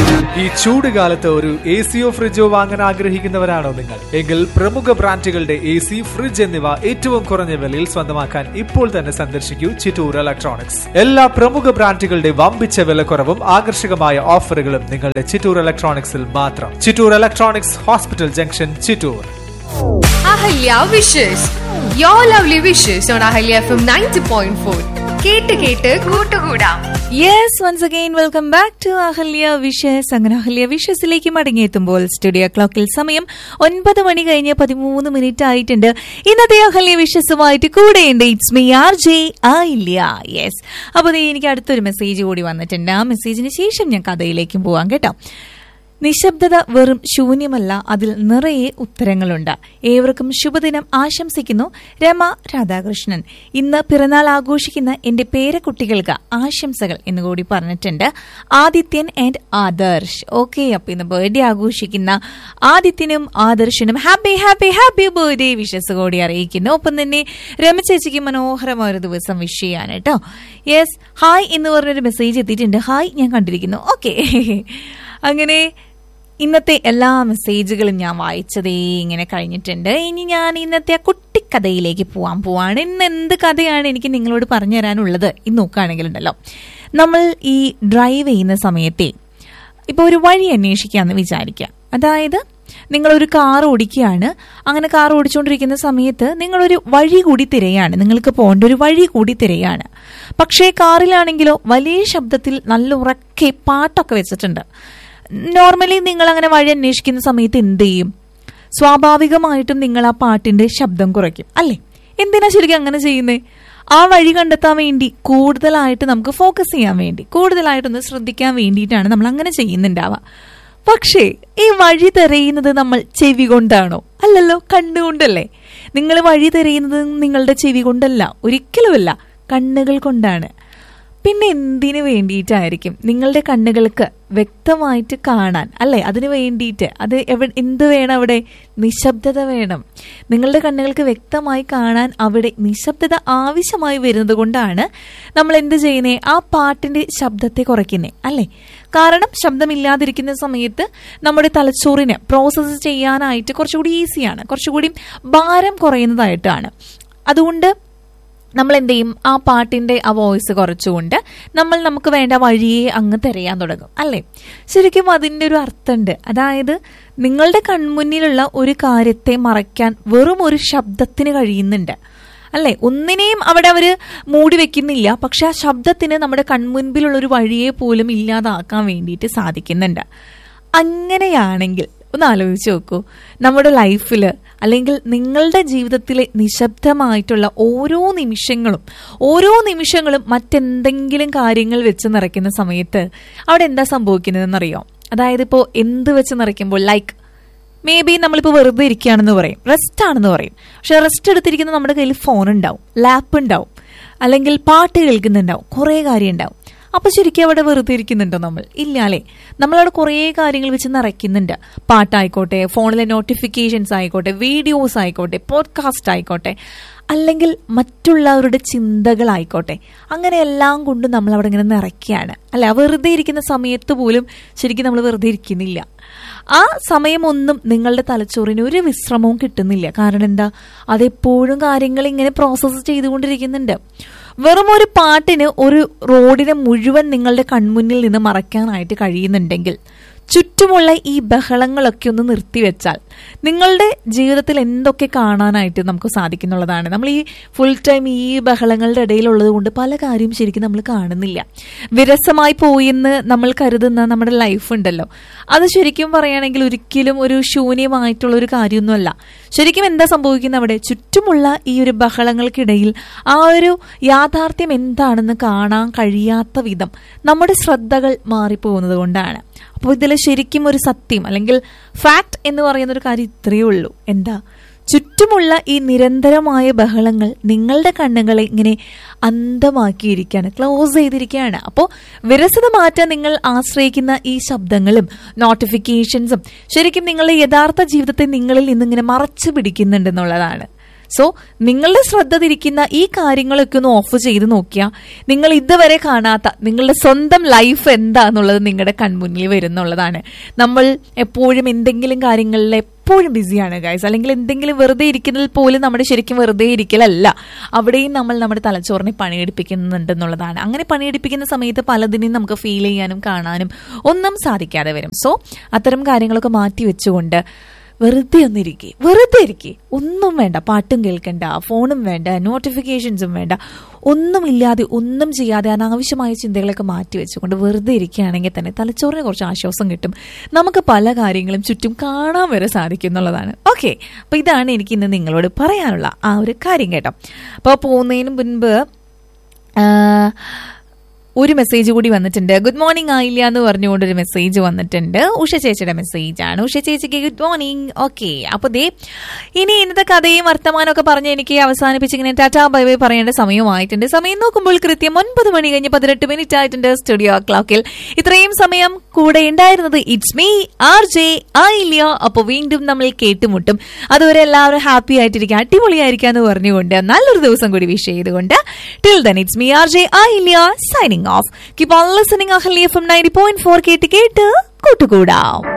ഈ ചൂട് കാലത്ത് ഒരു എ സിയോ ഫ്രിഡ്ജോ വാങ്ങാൻ ആഗ്രഹിക്കുന്നവരാണോ നിങ്ങൾ എങ്കിൽ പ്രമുഖ ബ്രാൻഡുകളുടെ എ സി ഫ്രിഡ്ജ് എന്നിവ ഏറ്റവും കുറഞ്ഞ വിലയിൽ സ്വന്തമാക്കാൻ ഇപ്പോൾ തന്നെ സന്ദർശിക്കൂ ചിറ്റൂർ ഇലക്ട്രോണിക്സ് എല്ലാ പ്രമുഖ ബ്രാൻഡുകളുടെ വമ്പിച്ച വിലക്കുറവും ആകർഷകമായ ഓഫറുകളും നിങ്ങളുടെ ചിറ്റൂർ ഇലക്ട്രോണിക്സിൽ മാത്രം Chittur electronics hospital junction Chittur Ahalya wishes yo lovely wishes on Ahalya F M ninety point four കേട്ട് കേട്ട് കൂട്ടുകൂടാം yes once again welcome back to Ahalya wishes അങ്ങനെ അഹല്യ വിഷസിലേക്ക് മടങ്ങിയെത്തുമ്പോൾ സ്റ്റുഡിയോ ക്ലോക്കിൽ സമയം ഒൻപത് മണി കഴിഞ്ഞ് പതിമൂന്ന് മിനിറ്റ് ആയിട്ടുണ്ട് ഇന്നത്തെ അഹല്യ വിഷസുമായിട്ട് കൂടെയുണ്ട് ഇറ്റ്സ് മീ ആർ ജെ ആയില്ല യെസ് അപ്പോൾ ദേ എനിക്ക് അടുത്തൊരു മെസ്സേജ് കൂടി വന്നിട്ടുണ്ട് ആ മെസ്സേജിന് ശേഷം ഞാൻ കഥയിലേക്കും പോവാം കേട്ടോ നിശബ്ദത വെറും ശൂന്യമല്ല അതിൽ നിറയെ ഉത്തരങ്ങളുണ്ട് ഏവർക്കും ശുഭദിനം ആശംസിക്കുന്നു രമ രാധാകൃഷ്ണൻ ഇന്ന് പിറന്നാൾ ആഘോഷിക്കുന്ന എന്റെ പേരക്കുട്ടികൾക്ക് ആശംസകൾ എന്ന് കൂടി പറഞ്ഞിട്ടുണ്ട് ആദിത്യൻ ആൻഡ് ആദർശ് ഓക്കെ അപ്പൊ ഇന്ന് ബർത്ത്ഡേ ആഘോഷിക്കുന്ന ആദിത്യനും ആദർശനും happy happy happy birthday wishes കൂടി അറിയിക്കുന്നു ഒപ്പം തന്നെ രമ ചേച്ചിക്ക് മനോഹരമായ ഒരു ദിവസം വിഷ് ചെയ്യാൻ കേട്ടോ യെസ് ഹായ് എന്ന് പറഞ്ഞൊരു മെസ്സേജ് എത്തിയിട്ടുണ്ട് ഹായ് ഞാൻ കണ്ടിരിക്കുന്നു ഓക്കെ അങ്ങനെ ഇന്നത്തെ എല്ലാ മെസ്സേജുകളും ഞാൻ വായിച്ചതേ ഇങ്ങനെ കഴിഞ്ഞിട്ടുണ്ട് ഇനി ഞാൻ ഇന്നത്തെ ആ കുട്ടിക്കഥയിലേക്ക് പോവാൻ പോവാണ് ഇന്ന് എന്ത് കഥയാണ് എനിക്ക് നിങ്ങളോട് പറഞ്ഞു തരാനുള്ളത് ഇന്ന് നോക്കുകയാണെങ്കിലുണ്ടല്ലോ നമ്മൾ ഈ ഡ്രൈവ് ചെയ്യുന്ന സമയത്തെ ഇപ്പോൾ ഒരു വഴി അന്വേഷിക്കാമെന്ന് വിചാരിക്കുക അതായത് നിങ്ങളൊരു കാർ ഓടിക്കുകയാണ് അങ്ങനെ കാർ ഓടിച്ചുകൊണ്ടിരിക്കുന്ന സമയത്ത് നിങ്ങളൊരു വഴി കൂടി തിരയാണ് നിങ്ങൾക്ക് പോകേണ്ട ഒരു വഴി കൂടി തിരയാണ് പക്ഷേ കാറിലാണെങ്കിലോ വലിയ ശബ്ദത്തിൽ നല്ല ഉറക്കെ പാട്ടൊക്കെ വെച്ചിട്ടുണ്ട് നോർമലി നിങ്ങൾ അങ്ങനെ വഴി അന്വേഷിക്കുന്ന സമയത്ത് എന്ത് ചെയ്യും സ്വാഭാവികമായിട്ടും നിങ്ങൾ ആ പാട്ടിന്റെ ശബ്ദം കുറയ്ക്കും അല്ലേ എന്തിനാ ശരിക്കും അങ്ങനെ ചെയ്യുന്നേ ആ വഴി കണ്ടെത്താൻ വേണ്ടി കൂടുതലായിട്ട് നമുക്ക് ഫോക്കസ് ചെയ്യാൻ വേണ്ടി കൂടുതലായിട്ടൊന്ന് ശ്രദ്ധിക്കാൻ വേണ്ടിയിട്ടാണ് നമ്മൾ അങ്ങനെ ചെയ്യുന്നുണ്ടാവുക പക്ഷേ ഈ വഴി തെരയുന്നത് നമ്മൾ ചെവി കൊണ്ടാണോ അല്ലല്ലോ കണ്ണുകൊണ്ടല്ലേ നിങ്ങൾ വഴി തെരയുന്നത് നിങ്ങളുടെ ചെവി കൊണ്ടല്ല ഒരിക്കലുമല്ല കണ്ണുകൾ കൊണ്ടാണ് പിന്നെ എന്തിനു വേണ്ടിയിട്ടായിരിക്കും നിങ്ങളുടെ കണ്ണുകൾക്ക് വ്യക്തമായിട്ട് കാണാൻ അല്ലെ അതിനു വേണ്ടിയിട്ട് അത് എവിടെ എന്ത് വേണം അവിടെ നിശബ്ദത വേണം നിങ്ങളുടെ കണ്ണുകൾക്ക് വ്യക്തമായി കാണാൻ അവിടെ നിശബ്ദത ആവശ്യമായി വരുന്നത് കൊണ്ടാണ് നമ്മൾ എന്ത് ചെയ്യുന്നേ ആ പാട്ടിന്റെ ശബ്ദത്തെ കുറയ്ക്കുന്നേ അല്ലെ കാരണം ശബ്ദമില്ലാതിരിക്കുന്ന സമയത്ത് നമ്മുടെ തലച്ചോറിന് പ്രോസസ്സ് ചെയ്യാനായിട്ട് കുറച്ചുകൂടി ഈസിയാണ് കുറച്ചുകൂടി ഭാരം കുറയുന്നതായിട്ടാണ് അതുകൊണ്ട് നമ്മൾ എന്ത് ചെയ്യും ആ പാട്ടിന്റെ ആ വോയിസ് കുറച്ചുകൊണ്ട് നമ്മൾ നമുക്ക് വേണ്ട വഴിയെ അങ്ങ് തിരയാൻ തുടങ്ങും അല്ലേ ശരിക്കും അതിൻ്റെ ഒരു അർത്ഥമുണ്ട് അതായത് നിങ്ങളുടെ കൺമുന്നിലുള്ള ഒരു കാര്യത്തെ മറയ്ക്കാൻ വെറും ഒരു ശബ്ദത്തിന് കഴിയുന്നുണ്ട് അല്ലെ ഒന്നിനെയും അവിടെ അവര് മൂടി വെക്കുന്നില്ല പക്ഷെ ആ ശബ്ദത്തിന് നമ്മുടെ കൺമുൻപിലുള്ള ഒരു വഴിയെ പോലും ഇല്ലാതാക്കാൻ വേണ്ടിയിട്ട് സാധിക്കുന്നുണ്ട് അങ്ങനെയാണെങ്കിൽ ഒന്ന് ആലോചിച്ച് നോക്കൂ നമ്മുടെ ലൈഫിൽ അല്ലെങ്കിൽ നിങ്ങളുടെ ജീവിതത്തിലെ നിശബ്ദമായിട്ടുള്ള ഓരോ നിമിഷങ്ങളും ഓരോ നിമിഷങ്ങളും മറ്റെന്തെങ്കിലും കാര്യങ്ങൾ വെച്ച് നിറയ്ക്കുന്ന സമയത്ത് അവിടെ എന്താ സംഭവിക്കുന്നതെന്നറിയോ അതായത് ഇപ്പോൾ എന്ത് വെച്ച് നിറയ്ക്കുമ്പോൾ ലൈക്ക് മേ ബി നമ്മളിപ്പോൾ വെറുതെ ഇരിക്കുകയാണെന്ന് പറയും റെസ്റ്റ് ആണെന്ന് പറയും പക്ഷെ റെസ്റ്റ് എടുത്തിരിക്കുന്ന നമ്മുടെ കയ്യിൽ ഫോൺ ഉണ്ടാവും ലാപ്പ് ഉണ്ടാവും അല്ലെങ്കിൽ പാട്ട് കേൾക്കുന്നുണ്ടാവും കുറേ കാര്യം ഉണ്ടാവും അപ്പൊ ശരിക്കും അവിടെ വെറുതെ ഇരിക്കുന്നുണ്ടോ നമ്മൾ ഇല്ല അല്ലേ നമ്മളവിടെ കുറേ കാര്യങ്ങൾ വെച്ച് നിറയ്ക്കുന്നുണ്ട് പാട്ടായിക്കോട്ടെ ഫോണിലെ നോട്ടിഫിക്കേഷൻസ് ആയിക്കോട്ടെ വീഡിയോസ് ആയിക്കോട്ടെ പോഡ്കാസ്റ്റ് ആയിക്കോട്ടെ അല്ലെങ്കിൽ മറ്റുള്ളവരുടെ ചിന്തകളായിക്കോട്ടെ അങ്ങനെ എല്ലാം കൊണ്ടും നമ്മൾ അവിടെ ഇങ്ങനെ നിറയ്ക്കുകയാണ് അല്ല വെറുതെ ഇരിക്കുന്ന സമയത്ത് പോലും ശരിക്കും നമ്മൾ വെറുതെ ഇരിക്കുന്നില്ല ആ സമയമൊന്നും നിങ്ങളുടെ തലച്ചോറിന് ഒരു വിശ്രമവും കിട്ടുന്നില്ല കാരണം എന്താ അതെപ്പോഴും കാര്യങ്ങൾ ഇങ്ങനെ പ്രോസസ്സ് ചെയ്തുകൊണ്ടിരിക്കുന്നുണ്ട് വെറും ഒരു പാട്ടിന് ഒരു റോഡിനെ മുഴുവൻ നിങ്ങളുടെ കൺമുന്നിൽ നിന്ന് മറയ്ക്കാനായിട്ട് കഴിയുന്നുണ്ടെങ്കിൽ ചുറ്റുമുള്ള ഈ ബഹളങ്ങളൊക്കെ ഒന്ന് നിർത്തിവെച്ചാൽ നിങ്ങളുടെ ജീവിതത്തിൽ എന്തൊക്കെ കാണാനായിട്ട് നമുക്ക് സാധിക്കുന്നുള്ളതാണ് നമ്മൾ ഈ ഫുൾ ടൈം ഈ ബഹളങ്ങളുടെ ഇടയിലുള്ളത് കൊണ്ട് പല കാര്യം ശരിക്കും നമ്മൾ കാണുന്നില്ല വിരസമായി പോയെന്ന് നമ്മൾ കരുതുന്ന നമ്മുടെ ലൈഫ് ഉണ്ടല്ലോ അത് ശരിക്കും പറയുകയാണെങ്കിൽ ഒരിക്കലും ഒരു ശൂന്യമായിട്ടുള്ള ഒരു കാര്യമൊന്നുമല്ല ശരിക്കും എന്താ സംഭവിക്കുന്നത് അവിടെ ചുറ്റുമുള്ള ഈ ഒരു ബഹളങ്ങൾക്കിടയിൽ ആ ഒരു യാഥാർത്ഥ്യം എന്താണെന്ന് കാണാൻ കഴിയാത്ത വിധം നമ്മുടെ ശ്രദ്ധകൾ മാറിപ്പോകുന്നത് കൊണ്ടാണ് അപ്പോൾ ഇതിൽ ശരിക്കും ഒരു സത്യം അല്ലെങ്കിൽ ഫാക്ട് എന്ന് പറയുന്ന ഒരു കാര്യം ഇത്രയേ ഉള്ളൂ എന്താ ചുറ്റുമുള്ള ഈ നിരന്തരമായ ബഹളങ്ങൾ നിങ്ങളുടെ കണ്ണുകളെ ഇങ്ങനെ അന്ധമാക്കിയിരിക്കുകയാണ് ക്ലോസ് ചെയ്തിരിക്കുകയാണ് അപ്പോൾ വിരസത മാറ്റാൻ നിങ്ങൾ ആശ്രയിക്കുന്ന ഈ ശബ്ദങ്ങളും നോട്ടിഫിക്കേഷൻസും ശരിക്കും നിങ്ങളുടെ യഥാർത്ഥ ജീവിതത്തെ നിങ്ങളിൽ നിന്നിങ്ങനെ മറച്ചു പിടിക്കുന്നുണ്ടെന്നുള്ളതാണ് സോ നിങ്ങളുടെ ശ്രദ്ധ തിരിക്കുന്ന ഈ കാര്യങ്ങളൊക്കെ ഒന്ന് ഓഫ് ചെയ്ത് നോക്കിയാൽ നിങ്ങൾ ഇതുവരെ കാണാത്ത നിങ്ങളുടെ സ്വന്തം ലൈഫ് എന്താന്നുള്ളത് നിങ്ങളുടെ കൺമുന്നിൽ വരുന്നുള്ളതാണ് നമ്മൾ എപ്പോഴും എന്തെങ്കിലും കാര്യങ്ങളിൽ എപ്പോഴും ബിസിയാണ് ഗൈസ് അല്ലെങ്കിൽ എന്തെങ്കിലും വെറുതെ ഇരിക്കുന്നതിൽ പോലും നമ്മുടെ ശരിക്കും വെറുതെ ഇരിക്കലല്ല അവിടെയും നമ്മൾ നമ്മുടെ തലച്ചോറിനെ പണിയെടുപ്പിക്കുന്നുണ്ടെന്നുള്ളതാണ് അങ്ങനെ പണിയെടുപ്പിക്കുന്ന സമയത്ത് പലതിനെയും നമുക്ക് ഫീൽ ചെയ്യാനും കാണാനും ഒന്നും സാധിക്കാതെ വരും സോ അത്തരം കാര്യങ്ങളൊക്കെ മാറ്റി വെച്ചുകൊണ്ട് വെറുതെ ഒന്നിരിക്കെ വെറുതെ ഇരിക്കെ ഒന്നും വേണ്ട പാട്ടും കേൾക്കണ്ട ഫോണും വേണ്ട നോട്ടിഫിക്കേഷൻസും വേണ്ട ഒന്നുമില്ലാതെ ഒന്നും ചെയ്യാതെ അനാവശ്യമായ ചിന്തകളൊക്കെ മാറ്റി വെച്ചുകൊണ്ട് വെറുതെ ഇരിക്കുകയാണെങ്കിൽ തന്നെ തലച്ചോറിന് കുറച്ച് ആശ്വാസം കിട്ടും നമുക്ക് പല കാര്യങ്ങളും ചുറ്റും കാണാൻ വരെ സാധിക്കും എന്നുള്ളതാണ് ഓക്കെ അപ്പൊ ഇതാണ് എനിക്ക് ഇന്ന് നിങ്ങളോട് പറയാനുള്ള ആ ഒരു കാര്യം കേട്ടോ അപ്പോൾ പോകുന്നതിന് മുൻപ് ആ, ഒരു മെസ്സേജ് കൂടി വന്നിട്ടുണ്ട് ഗുഡ് മോർണിംഗ് ആയില്ല എന്ന് പറഞ്ഞുകൊണ്ട് ഒരു മെസ്സേജ് വന്നിട്ടുണ്ട് ഉഷ ചേച്ചിയുടെ മെസ്സേജ് ആണ് ഉഷ ചേച്ചിക്ക് ഗുഡ് മോർണിംഗ് ഓക്കെ അപ്പൊ ദേ ഇനി ഇന്നത്തെ കഥയും വർത്തമാനവും ഒക്കെ പറഞ്ഞ് എനിക്ക് അവസാനിപ്പിച്ച് ഇങ്ങനെ ടാറ്റാ ബൈ ബൈ പറയേണ്ട സമയമായിട്ടുണ്ട് സമയം നോക്കുമ്പോൾ കൃത്യം ഒൻപത് മണി കഴിഞ്ഞ് പതിനെട്ട് മിനിറ്റ് ആയിട്ടുണ്ട് സ്റ്റുഡിയോ ക്ലോക്കിൽ ഇത്രയും സമയം കൂടെ ഉണ്ടായിരുന്നത് ഇറ്റ്സ് മീ ആർ ജെ ആയില്ല അപ്പൊ വീണ്ടും നമ്മൾ കേട്ടുമുട്ടും അതുവരെ എല്ലാവരും ഹാപ്പി ആയിട്ടിരിക്കുക അടിപൊളിയായിരിക്കുക എന്ന് പറഞ്ഞുകൊണ്ട് നല്ലൊരു ദിവസം കൂടി വിഷ് ചെയ്തുകൊണ്ട് till then it's me R J ആയില്ല signing off keep on listening Ahalya F M ninety point four കേട്ട് കേട്ട് കൂട്ടുകൂടാം